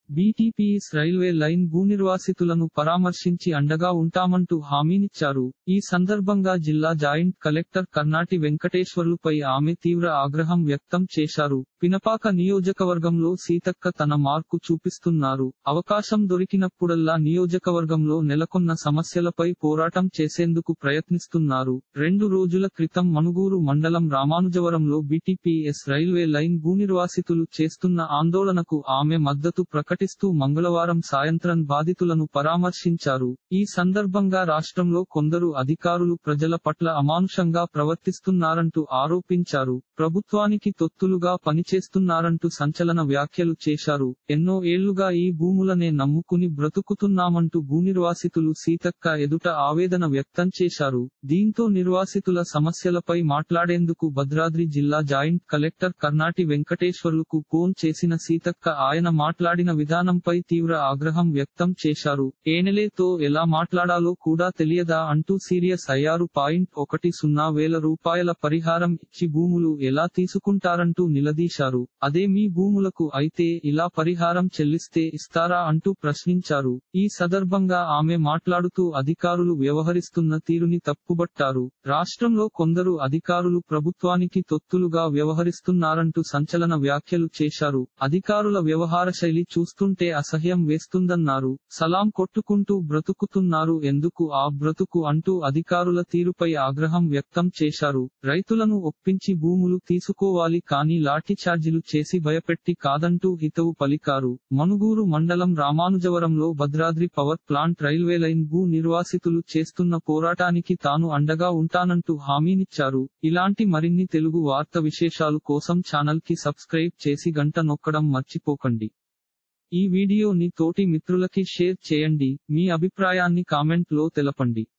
BTPS railway line భూనిర్వాసితులను పరామర్శించి అండగా ఉంటామంటూ హామీనిచ్చారు ఈ సందర్భంగా జిల్లా జాయింట్ కలెక్టర్ కర్నాటి వెంకటేశ్వర్లుపై ఆమె తీవ్ర ఆగ్రహం వ్యక్తం చేశారు పినపాక నియోజకవర్గంలో సీతక్క తన మార్కు చూపిస్తున్నారు అవకాశం దొరికినప్పుడల్లా నియోజకవర్గంలో నెలకొన్న సమస్యలపై పోరాటం చేసేందుకు ప్రయత్నిస్తున్నారు రెండు రోజుల క్రితం మనుగూరు మండలం రామానుజవరంలో బీటీపీఎస్ రైల్వే లైన్ భూనిర్వాసితులు చేస్తున్న ఆందోళనకు ఆమె మద్దతు ప్రకటిస్తూ మంగళవారం సాయంత్రం బాధితులను పరామర్శించారు ఈ సందర్భంగా రాష్ట్రంలో కొందరు అధికారులు ప్రజల పట్ల అమానుషంగా ప్రవర్తిస్తున్నారంటూ ఆరోపించారు ప్రభుత్వానికి తొత్తులుగా పనిచేస్తున్నారంటూ సంచలన వ్యాఖ్యలు చేశారు ఎన్నో ఏళ్లుగా ఈ భూములనే నమ్ముకుని బ్రతుకుతున్నామంటూ భూనిర్వాసితులు సీతక్క ఎదుట ఆవేదన వ్యక్తం చేశారు దీంతో నిర్వాసితుల సమస్యలపై మాట్లాడేందుకు భద్రాద్రి జిల్లా జాయింట్ కలెక్టర్ కర్నాటి వెంకటేశ్వర్లుకు ఫోన్ చేసిన సీతక్క ఆయన మాట్లాడిన విధానంపై తీవ్ర ఆగ్రహం వ్యక్తం చేశారు ఏనెలేతో ఎలా మాట్లాడాలో కూడా తెలియదా అంటూ సీరియస్ అయ్యారు పాయింట్ ఒకటి సున్నా వేల రూపాయల పరిహారం ఇచ్చి భూములు ఎలా తీసుకుంటారంటూ నిలదీశారు అదే మీ భూములకు అయితే ఇలా పరిహారం చెల్లిస్తే ఇస్తారా అంటూ ప్రశ్నించారు ఈ సందర్భంగా ఆమె మాట్లాడుతూ అధికారులు వ్యవహరిస్తున్న తీరుని తప్పుబట్టారు రాష్ట్రంలో కొందరు అధికారులు ప్రభుత్వానికి తొత్తులుగా వ్యవహరిస్తున్నారంటూ సంచలన వ్యాఖ్యలు చేశారు అధికారుల వ్యవహార శైలి చూస్తుంటే అసహ్యం వేస్తుందన్నారు సలాం కొట్టుకుంటూ బ్రతుకుతున్నారు ఎందుకు ఆ బ్రతుకు అంటూ అధికారుల తీరుపై ఆగ్రహం వ్యక్తం చేశారు రైతులను ఒప్పించి భూములు తీసుకోవాలి కానీ లాఠీ ఛార్జీలు చేసి భయపెట్టి కాదంటూ హితవు పలికారు మనుగూరు మండలం రామానుజవరంలో Bhadradri power plant railway line భూ నిర్వాసితులు చేస్తున్న పోరాటానికి తాను అండగా ఉంటానంటూ హామీనిచ్చారు ఇలాంటి మరిన్ని తెలుగు వార్త విశేషాలు కోసం ఛానల్ కి సబ్స్క్రైబ్ చేసి గంట నొక్కడం మర్చిపోకండి ఈ వీడియోని తోటి మిత్రులకి షేర్ చేయండి మీ అభిప్రాయాన్ని కామెంట్ లో తెలపండి